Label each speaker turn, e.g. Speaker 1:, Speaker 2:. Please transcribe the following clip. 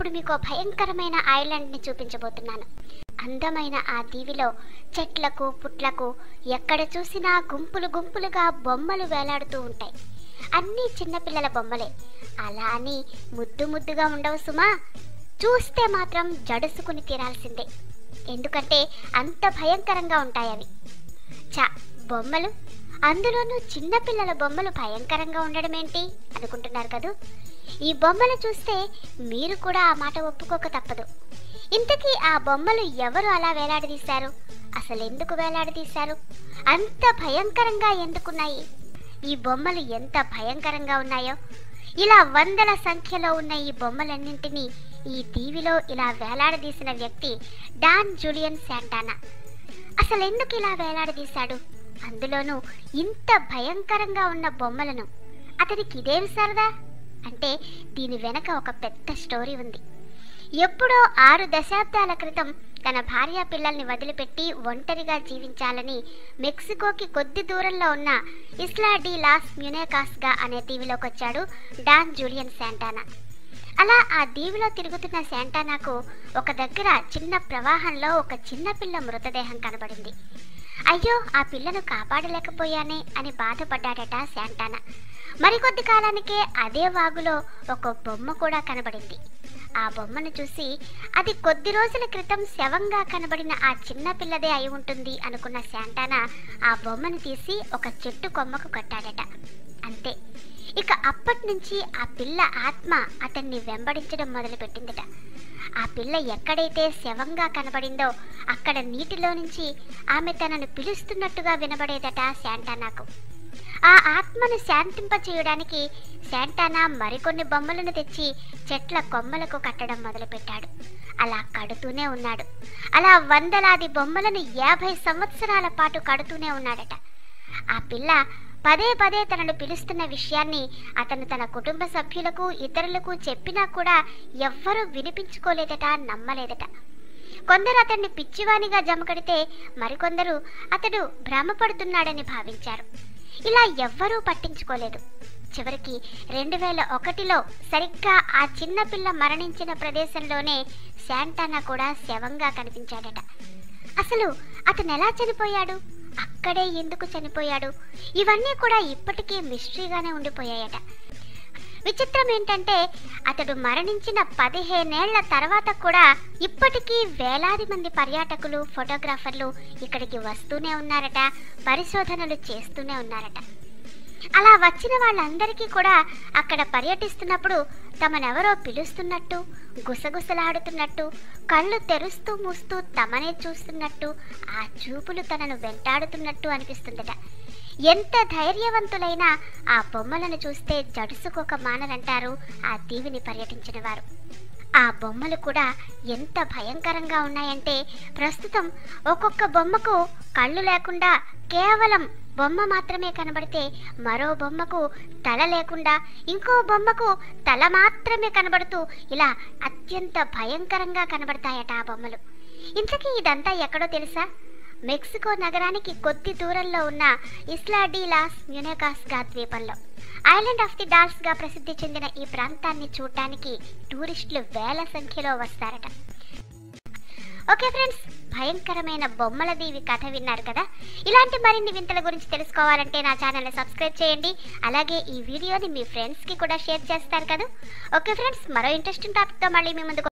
Speaker 1: ఇప్పుడు మీకు ఓ భయంకరమైన ఐలాండ్ని చూపించబోతున్నాను అందమైన ఆ దీవిలో చెట్లకు పుట్లకు ఎక్కడ చూసినా గుంపులు గుంపులుగా బొమ్మలు వేలాడుతూ ఉంటాయి అన్నీ చిన్నపిల్లల బొమ్మలే అలా అని ముద్దు ముద్దుగా ఉండవు సుమా చూస్తే మాత్రం జడుసుకుని తీరాల్సిందే ఎందుకంటే అంత భయంకరంగా ఉంటాయి అవి చా బొమ్మలు అందులోనూ చిన్నపిల్లల బొమ్మలు భయంకరంగా ఉండడం ఏంటి అనుకుంటున్నారు కదూ ఈ బొమ్మలు చూస్తే మీరు కూడా ఆ మాట ఒప్పుకోక తప్పదు ఇంతకీ ఆ బొమ్మలు ఎవరు అలా వేలాడదీశారు అసలు ఎందుకు వేలాడదీశారు అంత భయంకరంగా ఎందుకున్నాయి ఈ బొమ్మలు ఎంత భయంకరంగా ఉన్నాయో ఇలా వందల సంఖ్యలో ఉన్న ఈ బొమ్మలన్నింటినీ ఈ దీవిలో ఇలా వేలాడదీసిన వ్యక్తి డాన్ జూలియన్ శాంటానా అసలు ఎందుకు ఇలా వేలాడదీశాడు అందులోనూ ఇంత భయంకరంగా ఉన్న బొమ్మలను అతనికి ఇదేమి సరదా అంటే దీని వెనక ఒక పెద్ద స్టోరీ ఉంది ఎప్పుడో ఆరు దశాబ్దాల క్రితం తన భార్య పిల్లల్ని వదిలిపెట్టి ఒంటరిగా జీవించాలని మెక్సికోకి కొద్ది దూరంలో ఉన్న ఇస్లా డి లాస్ మ్యునేకాస్గా అనే దీవిలోకి వచ్చాడు డాన్ జూలియన్ శాంటానా అలా ఆ దీవిలో తిరుగుతున్న శాంటానాకు ఒక దగ్గర చిన్న ప్రవాహంలో ఒక చిన్న పిల్ల మృతదేహం కనబడింది అయ్యో ఆ పిల్లను కాపాడలేకపోయానే అని బాధపడ్డాడట శాంటానా మరికొద్ది కాలానికే అదే వాగులో ఒక బొమ్మ కూడా కనబడింది ఆ బొమ్మను చూసి అది కొద్ది రోజుల క్రితం శవంగా కనబడిన ఆ చిన్న పిల్లదే అయి ఉంటుంది అనుకున్న శాంటానా ఆ బొమ్మను తీసి ఒక చెట్టు కొమ్మకు కట్టాడట అంతే ఇక అప్పటి నుంచి ఆ పిల్ల ఆత్మ అతన్ని వెంబడించడం మొదలుపెట్టిందట ఆ పిల్ల ఎక్కడైతే శవంగా కనబడిందో అక్కడ నీటిలో నుంచి ఆమె తనను పిలుస్తున్నట్టుగా వినబడేదట శాంటానాకు ఆ ఆత్మను శాంతింప చేయడానికి శాంటానా మరికొన్ని బొమ్మలను తెచ్చి చెట్ల కొమ్మలకు కట్టడం మొదలుపెట్టాడు అలా కడుతూనే ఉన్నాడు అలా వందలాది బొమ్మలను యాభై సంవత్సరాల పాటు కడుతూనే ఉన్నాడట ఆ పిల్ల పదే పదే తనను పిలుస్తున్న విషయాన్ని అతను తన కుటుంబ సభ్యులకు ఇతరులకు చెప్పినా కూడా ఎవ్వరూ వినిపించుకోలేదట నమ్మలేదట కొందరు అతన్ని పిచ్చివానిగా జమకడితే మరికొందరు అతడు భ్రమపడుతున్నాడని భావించారు ఇలా ఎవ్వరూ పట్టించుకోలేదు చివరికి రెండు వేల ఒకటిలో సరిగ్గా ఆ చిన్న పిల్ల మరణించిన ప్రదేశంలోనే శాంటానా కూడా శవంగా కనిపించాడట అసలు అతను ఎలా చనిపోయాడు అక్కడే ఎందుకు చనిపోయాడు ఇవన్నీ కూడా ఇప్పటికీ మిస్టరీగానే ఉండిపోయాయట విచిత్రం ఏంటంటే అతడు మరణించిన పదిహేనేళ్ల తర్వాత కూడా ఇప్పటికీ వేలాది మంది పర్యాటకులు ఫోటోగ్రాఫర్లు ఇక్కడికి వస్తూనే ఉన్నారట పరిశోధనలు చేస్తూనే ఉన్నారట అలా వచ్చిన వాళ్ళందరికీ కూడా అక్కడ పర్యటిస్తున్నప్పుడు తమనెవరో పిలుస్తున్నట్టు గుసగుసలాడుతున్నట్టు కళ్ళు తెరుస్తూ మూస్తూ తమనే చూస్తున్నట్టు ఆ చూపులు తనను వెంటాడుతున్నట్టు అనిపిస్తుందట ఎంత ధైర్యవంతులైనా ఆ బొమ్మలను చూస్తే జడుసుకోక మానరంటారు ఆ దీవిని పర్యటించిన వారు ఆ బొమ్మలు కూడా ఎంత భయంకరంగా ఉన్నాయంటే ప్రస్తుతం ఒక్కొక్క బొమ్మకు కళ్ళు లేకుండా కేవలం బొమ్మ మాత్రమే కనబడితే మరో బొమ్మకు తల లేకుండా ఇంకో బొమ్మకు తల మాత్రమే కనబడుతూ ఇలా అత్యంత భయంకరంగా కనబడతాయట ఆ బొమ్మలు ఇంతకీ ఇదంతా ఎక్కడో తెలుసా మెక్సికో నగరానికి కొద్ది దూరంలో ఉన్న ఇస్లా డి లాస్ మ్యునెకాస్గా ద్వీపంలో ఐలాండ్ ఆఫ్ ది డాల్స్ గా ప్రసిద్ధి చెందిన ఈ ప్రాంతాన్ని చూడటానికి టూరిస్టులు వేల సంఖ్యలో వస్తారట ఓకే ఫ్రెండ్స్ భయంకరమైన బొమ్మల దీవి కథ విన్నారు కదా ఇలాంటి మరిన్ని వింతల గురించి తెలుసుకోవాలంటే నా ఛానల్ని సబ్స్క్రైబ్ చేయండి అలాగే ఈ వీడియోని మీ ఫ్రెండ్స్కి కూడా షేర్ చేస్తారు కదా ఓకే ఫ్రెండ్స్ మరో ఇంట్రెస్టింగ్ టాపిక్తో మళ్ళీ మీ ముందుకు